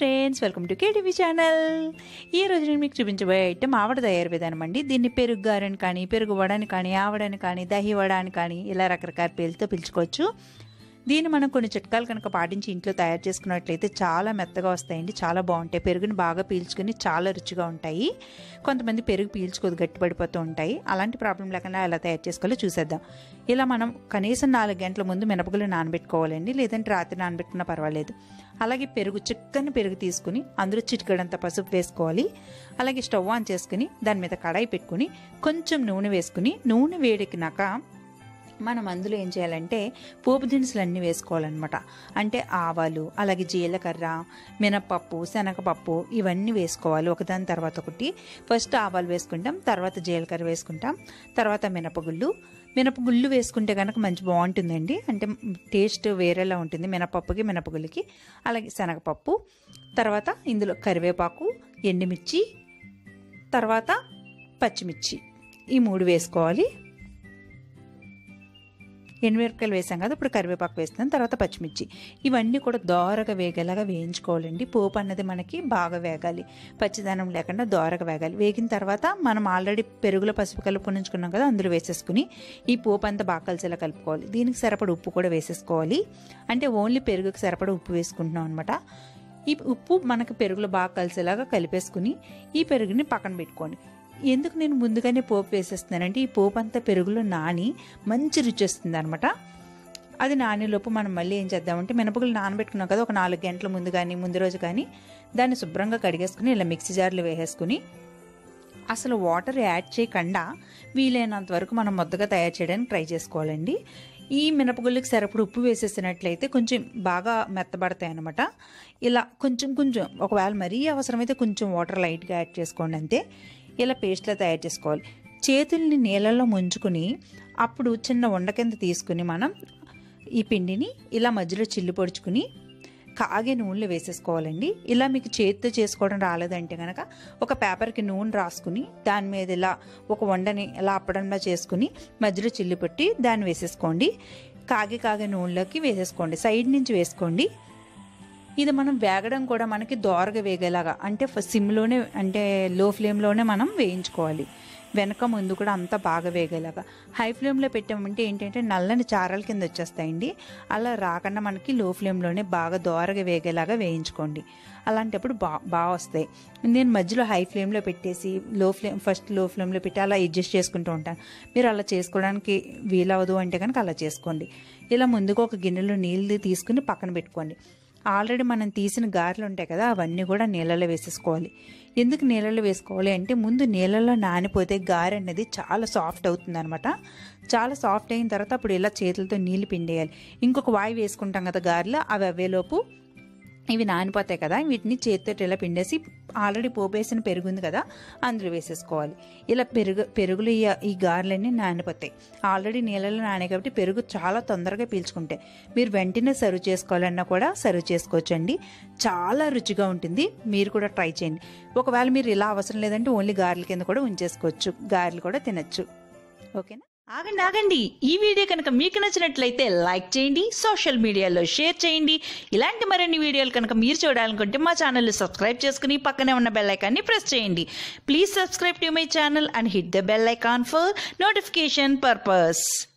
friends welcome to KTV channel ఈ రోజు నేను మీకు చూపించబోయే ఐటమ్ ఆవడ తయారు విధానం అండి దీన్ని పెరుగు గారని కానీ పెరుగు వడని కానీ ఆవడని కానీ దహి వడ అని కానీ ఇలా రకరకాల పేర్లతో పిలుచుకోవచ్చు దీన్ని మనం కొన్ని చిట్కాలు కనుక పాటించి ఇంట్లో తయారు చేసుకున్నట్లయితే చాలా మెత్తగా వస్తాయండి చాలా బాగుంటాయి పెరుగుని బాగా పీల్చుకొని చాలా రుచిగా ఉంటాయి కొంతమంది పెరుగు పీల్చుకోదు గట్టిపడిపోతూ ఉంటాయి అలాంటి ప్రాబ్లం లేకుండా ఎలా తయారు చేసుకోవాలో చూసేద్దాం ఇలా మనం కనీసం నాలుగు గంటల ముందు మినపగులు నానబెట్టుకోవాలండి లేదంటే రాత్రి నానబెట్టుకున్నా పర్వాలేదు అలాగే పెరుగు చిక్కని పెరుగు తీసుకుని అందులో చిటికడంత పసుపు వేసుకోవాలి అలాగే స్టవ్ ఆన్ చేసుకుని దాని మీద కడాయి పెట్టుకుని కొంచెం నూనె వేసుకుని నూనె వేడెక్కినాక మనం అందులో ఏం చేయాలంటే పోపు దినుసులు అన్నీ వేసుకోవాలన్నమాట అంటే ఆవాలు అలాగే జీలకర్ర మినపప్పు శనగపప్పు ఇవన్నీ వేసుకోవాలి ఒకదాని తర్వాత ఒకటి ఫస్ట్ ఆవాలు వేసుకుంటాం తర్వాత జీలకర్ర వేసుకుంటాం తర్వాత మినపగుళ్ళు మినపగుళ్ళు వేసుకుంటే కనుక మంచి బాగుంటుందండి అంటే టేస్ట్ వేరేలా ఉంటుంది మినపప్పుకి మినపగుళ్ళకి అలాగే శనగపప్పు తర్వాత ఇందులో కరివేపాకు ఎండుమిర్చి తర్వాత పచ్చిమిర్చి ఈ మూడు వేసుకోవాలి ఎండుమిరపకాయలు వేసాం కదా ఇప్పుడు కరివేపాకు వేస్తాం తర్వాత పచ్చిమిర్చి ఇవన్నీ కూడా దోరగా వేగేలాగా వేయించుకోవాలండి పోపు అన్నది మనకి బాగా వేగాలి పచ్చిదనం లేకుండా దోరగా వేగాలి వేగిన తర్వాత మనం ఆల్రెడీ పెరుగులో పసుపు కలుపు ఉంచుకున్నాం కదా అందులో వేసేసుకుని ఈ పోపు అంతా బాగా కలిసేలా కలుపుకోవాలి దీనికి సరిపడ ఉప్పు కూడా వేసేసుకోవాలి అంటే ఓన్లీ పెరుగుకి సరిపడ ఉప్పు వేసుకుంటున్నాం అనమాట ఈ ఉప్పు మనకు పెరుగులో బాగా కలిసేలాగా కలిపేసుకుని ఈ పెరుగుని పక్కన పెట్టుకోండి ఎందుకు నేను ముందుగానే పోపు వేసేస్తున్నానంటే ఈ పోపు అంతా పెరుగులో నాని మంచి రుచి వస్తుంది అనమాట అది నానేలోపు మనం మళ్ళీ ఏం చేద్దామంటే మినపగులు నానబెట్టుకున్నాం కదా ఒక నాలుగు గంటల ముందు కానీ ముందు రోజు కానీ దాన్ని శుభ్రంగా కడిగేసుకుని ఇలా మిక్సీ జార్లో వేసేసుకుని అసలు వాటర్ యాడ్ చేయకుండా వీలైనంత వరకు మనం మొద్దగా తయారు చేయడానికి ట్రై చేసుకోవాలండి ఈ మినపగుళ్ళకి సరిపడు ఉప్పు వేసేసినట్లయితే కొంచెం బాగా మెత్తబడతాయి అనమాట ఇలా కొంచెం కొంచెం ఒకవేళ మరీ అవసరమైతే కొంచెం వాటర్ లైట్గా యాడ్ చేసుకోండి అంతే ఇలా పేస్ట్లా తయారు చేసుకోవాలి చేతుల్ని నీళ్ళల్లో ముంచుకుని అప్పుడు చిన్న వండ కింద తీసుకుని మనం ఈ పిండిని ఇలా మధ్యలో చిల్లు పొడుచుకుని కాగే నూనెలో వేసేసుకోవాలండి ఇలా మీకు చేతితో చేసుకోవడం రాలేదంటే కనుక ఒక పేపర్కి నూనె రాసుకుని దాని మీద ఇలా ఒక వండని ఇలా అప్పడంలా చేసుకుని మధ్యలో చిల్లు పెట్టి దాన్ని వేసేసుకోండి కాగే కాగే నూనెలోకి వేసేసుకోండి సైడ్ నుంచి వేసుకోండి ఇది మనం వేగడం కూడా మనకి దోరగా వేగేలాగా అంటే సిమ్లోనే అంటే లో ఫ్లేమ్లోనే మనం వేయించుకోవాలి వెనక ముందు కూడా అంతా బాగా వేగేలాగా హై ఫ్లేమ్లో పెట్టామంటే ఏంటంటే నల్లని చారల కింద వచ్చేస్తాయండి అలా రాకుండా మనకి లో ఫ్లేమ్లోనే బాగా దోరగా వేగేలాగా వేయించుకోండి అలాంటప్పుడు బా బాగా వస్తాయి నేను మధ్యలో హై ఫ్లేమ్లో పెట్టేసి లో ఫ్లేమ్ ఫస్ట్ లో ఫ్లేమ్లో పెట్టి అలా అడ్జస్ట్ చేసుకుంటూ ఉంటాను మీరు అలా చేసుకోవడానికి వీలవదు అంటే కనుక అలా చేసుకోండి ఇలా ముందుగా ఒక గిన్నెలో నీళ్ళు తీసుకుని పక్కన పెట్టుకోండి ఆల్రెడీ మనం తీసిన గారెలు ఉంటాయి కదా అవన్నీ కూడా నీళ్ళలో వేసేసుకోవాలి ఎందుకు నీళ్ళలో వేసుకోవాలి అంటే ముందు నీళ్ళలో నానిపోతే గారె అనేది చాలా సాఫ్ట్ అవుతుంది అనమాట చాలా సాఫ్ట్ అయిన తర్వాత అప్పుడు ఇలా చేతులతో నీళ్ళు పిండేయాలి ఇంకొక వాయి వేసుకుంటాం కదా గారెలు అవి అవేలోపు ఇవి నానిపోతాయి కదా వీటిని చేతితో ఇలా పిండేసి ఆల్రెడీ పోపేసిన పెరుగు ఉంది కదా అందులో వేసేసుకోవాలి ఇలా పెరుగు పెరుగులు ఈ ఈ గారెలన్నీ నానిపోతాయి ఆల్రెడీ నీళ్ళలో నానే కాబట్టి పెరుగు చాలా తొందరగా పీల్చుకుంటాయి మీరు వెంటనే సర్వ్ చేసుకోవాలన్నా కూడా సర్వ్ చేసుకోవచ్చండి చాలా రుచిగా ఉంటుంది మీరు కూడా ట్రై చేయండి ఒకవేళ మీరు ఇలా అవసరం లేదంటే ఓన్లీ గారెల కింద కూడా ఉంచేసుకోవచ్చు గారెలు కూడా తినచ్చు ఓకేనా ఆగండి ఆగండి ఈ వీడియో కనుక మీకు నచ్చినట్లయితే లైక్ చేయండి సోషల్ మీడియాలో షేర్ చేయండి ఇలాంటి మరిన్ని వీడియోలు కనుక మీరు చూడాలనుకుంటే మా ఛానల్ సబ్స్క్రైబ్ చేసుకుని పక్కనే ఉన్న బెల్ ఐకాన్ని ప్రెస్ చేయండి please subscribe to my channel and hit the bell icon for notification purpose